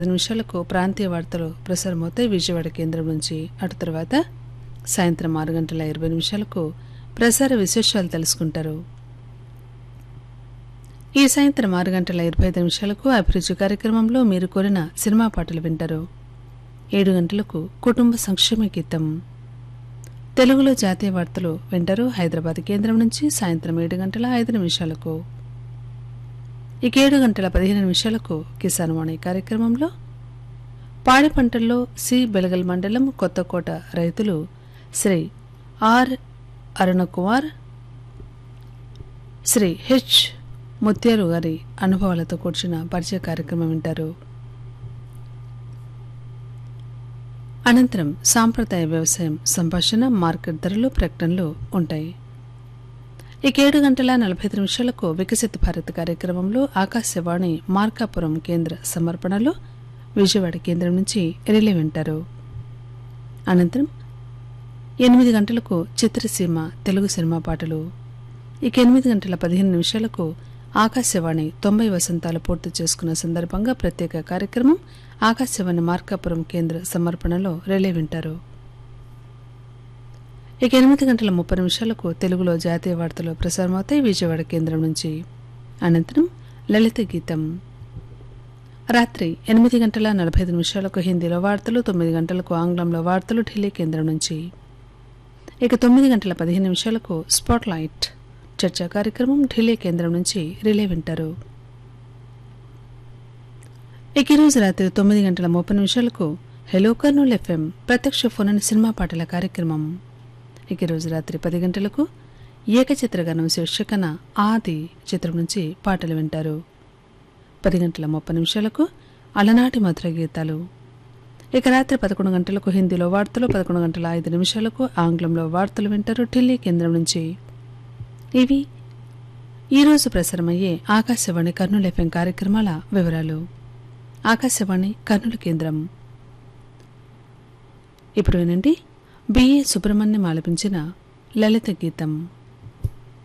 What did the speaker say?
పది నిమిషాలకు ప్రాంతీయ వార్తలు ప్రసారమవుతాయి విజయవాడ కేంద్రం నుంచి అటు తర్వాత సాయంత్రం ఆరు గంటల ఇరవై నిమిషాలకు ప్రసార విశేషాలు తెలుసుకుంటారు ఈ సాయంత్రం ఆరు గంటల ఇరవై ఐదు నిమిషాలకు అభిరుచి కార్యక్రమంలో మీరు కోరిన సినిమా పాటలు వింటారు ఏడు గంటలకు కుటుంబ సంక్షేమ గీతం తెలుగులో జాతీయ వార్తలు వింటారు హైదరాబాద్ కేంద్రం నుంచి సాయంత్రం ఏడు గంటల ఐదు నిమిషాలకు ఇక ఏడు గంటల పదిహేను నిమిషాలకు కిసాన్ వాణి కార్యక్రమంలో పాడి పంటల్లో సి బెలగల్ మండలం కొత్తకోట రైతులు శ్రీ ఆర్ అరుణకుమార్ శ్రీ హెచ్ ముత్యాలు గారి అనుభవాలతో కూర్చున్న పరిచయ కార్యక్రమం వింటారు అనంతరం సాంప్రదాయ వ్యవసాయం సంభాషణ మార్కెట్ ధరలు ప్రకటనలు ఉంటాయి ఇక ఏడు గంటల నలభై ఐదు నిమిషాలకు వికసిత భారత్ కార్యక్రమంలో ఆకాశవాణి మార్కాపురం కేంద్ర సమర్పణలో విజయవాడ కేంద్రం నుంచి రిలే వింటారు అనంతరం ఎనిమిది గంటలకు చిత్రసీమ తెలుగు సినిమా పాటలు ఇక ఎనిమిది గంటల పదిహేను నిమిషాలకు ఆకాశవాణి తొంభై వసంతాలు పూర్తి చేసుకున్న సందర్భంగా ప్రత్యేక కార్యక్రమం ఆకాశవాణి మార్కాపురం కేంద్ర సమర్పణలో రిలే వింటారు ఇక ఎనిమిది గంటల ముప్పై నిమిషాలకు తెలుగులో జాతీయ వార్తలు ప్రసారమవుతాయి విజయవాడ కేంద్రం నుంచి అనంతరం లలిత గీతం రాత్రి ఎనిమిది గంటల నలభై ఐదు నిమిషాలకు హిందీలో వార్తలు తొమ్మిది గంటలకు ఆంగ్లంలో వార్తలు ఢిల్లీ కేంద్రం నుంచి ఇక తొమ్మిది గంటల పదిహేను నిమిషాలకు స్పాట్ లైట్ చర్చా కార్యక్రమం ఢిల్లీ కేంద్రం నుంచి రిలే వింటారు ఇక ఈరోజు రాత్రి తొమ్మిది గంటల ముప్పై నిమిషాలకు హెలో కర్నూల్ ఎఫ్ఎం ప్రత్యక్ష ఫోన్ అని సినిమా పాటల కార్యక్రమం ఇక ఈరోజు రాత్రి పది గంటలకు ఏకచిత్రగానం శీర్షికన ఆది చిత్రం నుంచి పాటలు వింటారు పది గంటల ముప్పై నిమిషాలకు అలనాటి మధుర గీతాలు ఇక రాత్రి పదకొండు గంటలకు హిందీలో వార్తలు పదకొండు గంటల ఐదు నిమిషాలకు ఆంగ్లంలో వార్తలు వింటారు ఢిల్లీ కేంద్రం నుంచి ఇవి ఈరోజు ప్రసారమయ్యే ఆకాశవాణి కర్నూలు ఎఫ్ఎం కార్యక్రమాల వివరాలు ఆకాశవాణి కర్నూలు కేంద్రం ఇప్పుడు వినండి బిఏ సుబ్రహ్మణ్యం ఆలపించిన లలిత గీతం